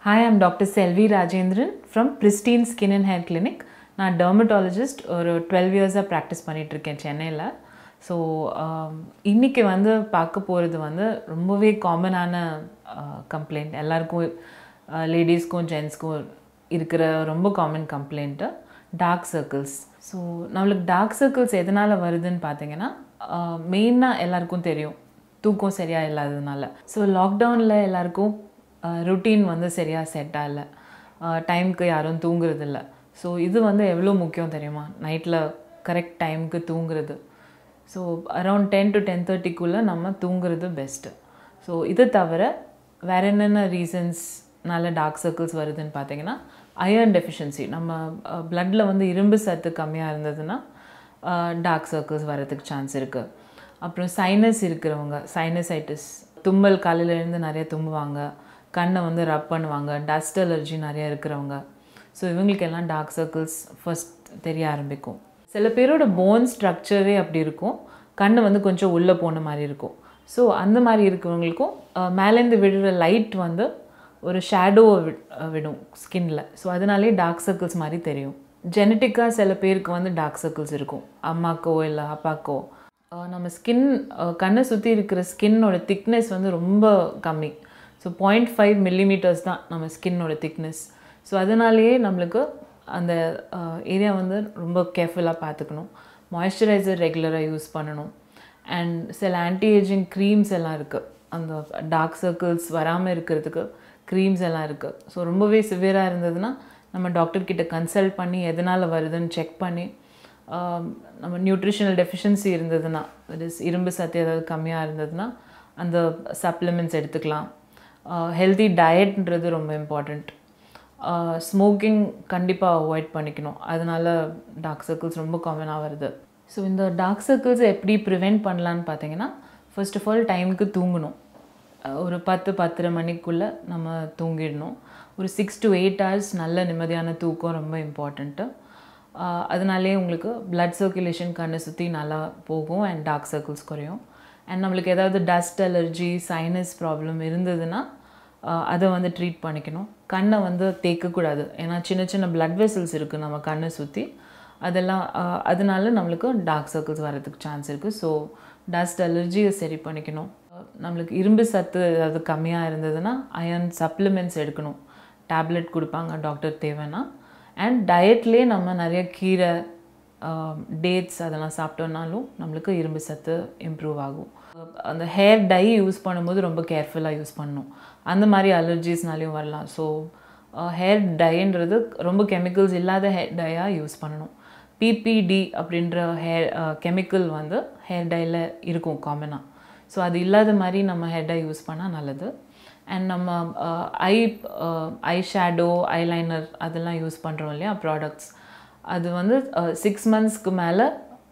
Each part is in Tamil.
Hi, I'm Dr. Selvi Rajendran from Pristine Skin and Hair Clinic. நான் டெர்மட்டாலஜிஸ்ட் ஒரு டுவெல் இயர்ஸாக ப்ராக்டிஸ் பண்ணிகிட்ருக்கேன் சென்னையில் ஸோ இன்றைக்கி வந்து பார்க்க போகிறது வந்து ரொம்பவே காமனான கம்ப்ளைண்ட் எல்லாருக்கும் லேடிஸ்க்கும் ஜென்ஸ்க்கும் இருக்கிற ரொம்ப common complaint dark circles so நம்மளுக்கு டார்க் சர்க்கிள்ஸ் எதனால் வருதுன்னு பார்த்தீங்கன்னா மெயினாக எல்லாருக்கும் தெரியும் தூக்கம் சரியாக இல்லாததுனால ஸோ லாக்டவுனில் எல்லாருக்கும் ருட்டீன் வந்து சரியாக செட் ஆகலை டைமுக்கு யாரும் தூங்குறதில்ல ஸோ இது வந்து எவ்வளோ முக்கியம் தெரியுமா நைட்டில் கரெக்ட் டைமுக்கு தூங்குறது so around ten to ten தேர்ட்டிக்குள்ளே நம்ம தூங்குறது பெஸ்ட்டு ஸோ இது தவிர வேறு என்னென்ன ரீசன்ஸ்னால டார்க் சர்க்கிள்ஸ் வருதுன்னு பார்த்தீங்கன்னா அயர்ன் டெஃபிஷியன்சி நம்ம ப்ளட்டில் வந்து இரும்பு சத்து கம்மியாக இருந்ததுன்னா டார்க் சர்க்கிள்ஸ் வரதுக்கு சான்ஸ் இருக்குது அப்புறம் சைனஸ் இருக்கிறவங்க சைனசைட்டிஸ் தும்மல் காலையிலேருந்து நிறைய தும்புவாங்க கண்ணை வந்து ரப் பண்ணுவாங்க டஸ்ட் அலர்ஜி நிறைய இருக்கிறவங்க ஸோ இவங்களுக்கெல்லாம் டார்க் சர்க்கிள்ஸ் ஃபஸ்ட் தெரிய ஆரம்பிக்கும் சில பேரோட போன் ஸ்ட்ரக்சரே அப்படி இருக்கும் கண் வந்து கொஞ்சம் உள்ளே போன மாதிரி இருக்கும் ஸோ அந்த மாதிரி இருக்கிறவங்களுக்கும் மேலேருந்து விடுற லைட் வந்து ஒரு ஷேடோவை வி விடும் ஸ்கின்னில் ஸோ அதனாலே டார்க் சர்க்கிள்ஸ் மாதிரி தெரியும் ஜெனட்டிக்காக சில பேருக்கு வந்து டார்க் சர்க்கிள்ஸ் இருக்கும் அம்மாக்கோ இல்லை அப்பாக்கோ நம்ம ஸ்கின் கண்ணை சுற்றி இருக்கிற ஸ்கின்னோட திக்னஸ் வந்து ரொம்ப கம்மி ஸோ பாயிண்ட் ஃபைவ் மில்லிமீட்டர்ஸ் தான் நம்ம ஸ்கின்னோட திக்னஸ் ஸோ அதனாலேயே நம்மளுக்கு அந்த ஏரியா வந்து ரொம்ப கேர்ஃபுல்லாக பார்த்துக்கணும் மாய்ஸ்சரைசர் ரெகுலராக யூஸ் பண்ணணும் அண்ட் சில ஆன்டி ஏஜிங் க்ரீம்ஸ் எல்லாம் இருக்குது அந்த டார்க் சர்க்கிள்ஸ் வராமல் இருக்கிறதுக்கு க்ரீம்ஸ் எல்லாம் இருக்குது ஸோ ரொம்பவே சிவியராக இருந்ததுன்னா நம்ம டாக்டர்கிட்ட கன்சல்ட் பண்ணி எதனால் வருதுன்னு செக் பண்ணி நம்ம நியூட்ரிஷனல் டெஃபிஷியன்சி இருந்ததுன்னா தட் இஸ் இரும்பு சத்து ஏதாவது கம்மியாக இருந்ததுன்னா அந்த சப்ளிமெண்ட்ஸ் எடுத்துக்கலாம் ஹெல்தி டயட்ன்றது ரொம்ப இம்பார்ட்டண்ட் ஸ்மோக்கிங் கண்டிப்பாக அவாய்ட் பண்ணிக்கணும் அதனால டார்க் சர்க்கிள்ஸ் ரொம்ப காமனாக வருது ஸோ இந்த டார்க் சர்க்கிள்ஸை எப்படி ப்ரிவெண்ட் பண்ணலான்னு பார்த்தீங்கன்னா ஃபர்ஸ்ட் ஆஃப் ஆல் டைமுக்கு தூங்கணும் ஒரு பத்து பத்தரை மணிக்குள்ளே நம்ம தூங்கிடணும் ஒரு சிக்ஸ் டு எயிட் ஹவர்ஸ் நல்ல நிம்மதியான தூக்கம் ரொம்ப இம்பார்ட்டண்ட்டு அதனாலே உங்களுக்கு பிளட் சர்க்குலேஷன் கண்ணை சுற்றி நல்லா போகும் அண்ட் டார்க் சர்க்கிள்ஸ் குறையும் அண்ட் நம்மளுக்கு ஏதாவது டஸ்ட் அலர்ஜி சைனஸ் ப்ராப்ளம் இருந்ததுன்னா அதை வந்து ட்ரீட் பண்ணிக்கணும் கண்ணை வந்து தேக்கக்கூடாது ஏன்னா சின்ன சின்ன பிளட் வெசல்ஸ் இருக்குது நம்ம கண்ணை சுற்றி அதெல்லாம் அதனால நம்மளுக்கு டார்க் சர்க்கிள்ஸ் வரதுக்கு சான்ஸ் இருக்குது ஸோ டஸ்ட் அலர்ஜியை சரி பண்ணிக்கணும் நம்மளுக்கு இரும்பு சத்து ஏதாவது கம்மியாக இருந்ததுன்னா அயர்ன் சப்ளிமெண்ட்ஸ் எடுக்கணும் டேப்லெட் கொடுப்பாங்க டாக்டர் தேவைன்னா அண்ட் டயட்லேயே நம்ம நிறைய கீரை டேட்ஸ் அதெல்லாம் சாப்பிட்டோம்னாலும் நம்மளுக்கு இரும்பு சத்து இம்ப்ரூவ் ஆகும் அந்த ஹேர் டை யூஸ் பண்ணும்போது ரொம்ப கேர்ஃபுல்லாக யூஸ் பண்ணணும் அந்த மாதிரி அலர்ஜிஸ்னாலையும் வரலாம் ஸோ ஹேர் டைன்றது ரொம்ப கெமிக்கல்ஸ் இல்லாத ஹேர் டையாக யூஸ் பண்ணணும் பிபிடி அப்படின்ற ஹேர் கெமிக்கல் வந்து ஹேர் டையில் இருக்கும் காமனாக ஸோ அது இல்லாத மாதிரி நம்ம ஹேர் டை யூஸ் பண்ணால் நல்லது அண்ட் நம்ம ஐ ஐ ஷேடோ ஐலைனர் அதெல்லாம் யூஸ் பண்ணுறோம் இல்லையா ப்ராடக்ட்ஸ் அது வந்து சிக்ஸ் மந்த்ஸ்க்கு மேலே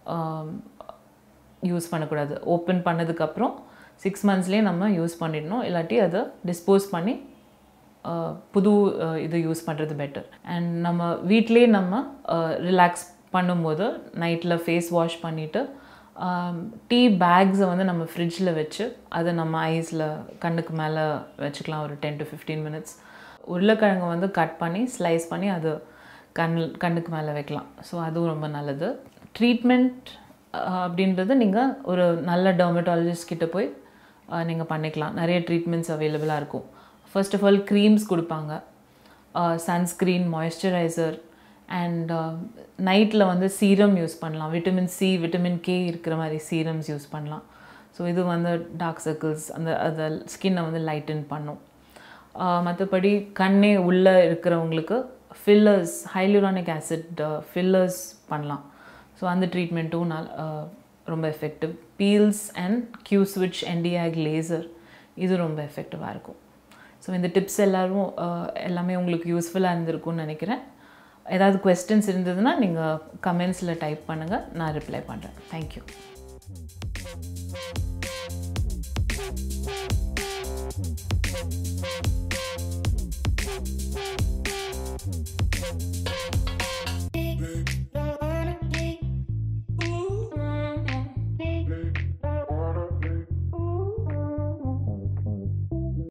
யூஸ் பண்ணக்கூடாது ஓப்பன் பண்ணதுக்கப்புறம் சிக்ஸ் மந்த்ஸ்லேயே நம்ம யூஸ் பண்ணிடணும் இல்லாட்டி அதை டிஸ்போஸ் பண்ணி புது இது யூஸ் பண்ணுறது பெட்டர் அண்ட் நம்ம வீட்டிலே நம்ம ரிலாக்ஸ் பண்ணும்போது நைட்டில் ஃபேஸ் வாஷ் பண்ணிவிட்டு டீ பேக்ஸை வந்து நம்ம ஃப்ரிட்ஜில் வச்சு அதை நம்ம ஐஸில் கண்ணுக்கு மேலே வச்சுக்கலாம் ஒரு டென் டு ஃபிஃப்டீன் மினிட்ஸ் உருளைக்கிழங்கு வந்து கட் பண்ணி ஸ்லைஸ் பண்ணி அது கண் கண்ணுக்கு மேலே வைக்கலாம் ஸோ அதுவும் ரொம்ப நல்லது ட்ரீட்மெண்ட் அப்படின்றது நீங்கள் ஒரு நல்ல டெர்மட்டாலஜிஸ்ட் கிட்ட போய் நீங்கள் பண்ணிக்கலாம் நிறைய ட்ரீட்மெண்ட்ஸ் அவைலபிளாக இருக்கும் ஃபர்ஸ்ட் ஆஃப் ஆல் க்ரீம்ஸ் கொடுப்பாங்க சன்ஸ்க்ரீன் மாய்ஸ்சரைசர் அண்ட் நைட்டில் வந்து சீரம் யூஸ் பண்ணலாம் விட்டமின் சி விட்டமின் கே இருக்கிற மாதிரி சீரம்ஸ் யூஸ் பண்ணலாம் ஸோ இது வந்து டார்க் சர்க்கிள்ஸ் அந்த அதை ஸ்கின்னை வந்து லைட்டன் பண்ணும் மற்றபடி கண்ணே உள்ளே இருக்கிறவங்களுக்கு ஃபில்லர்ஸ் ஹைலூரானிக் ஆசிட் ஃபில்லர்ஸ் பண்ணலாம் ஸோ அந்த ட்ரீட்மெண்ட்டும் நல் ரொம்ப எஃபெக்டிவ் பீல்ஸ் அண்ட் கியூ ஸ்விட்ச் என்டிஆக் லேசர் இது ரொம்ப எஃபெக்டிவாக இருக்கும் ஸோ இந்த டிப்ஸ் எல்லோரும் எல்லாமே உங்களுக்கு யூஸ்ஃபுல்லாக இருந்திருக்கும்னு நினைக்கிறேன் ஏதாவது கொஸ்டின்ஸ் இருந்ததுன்னா நீங்கள் கமெண்ட்ஸில் டைப் பண்ணுங்கள் நான் ரிப்ளை பண்ணுறேன் தேங்க்யூ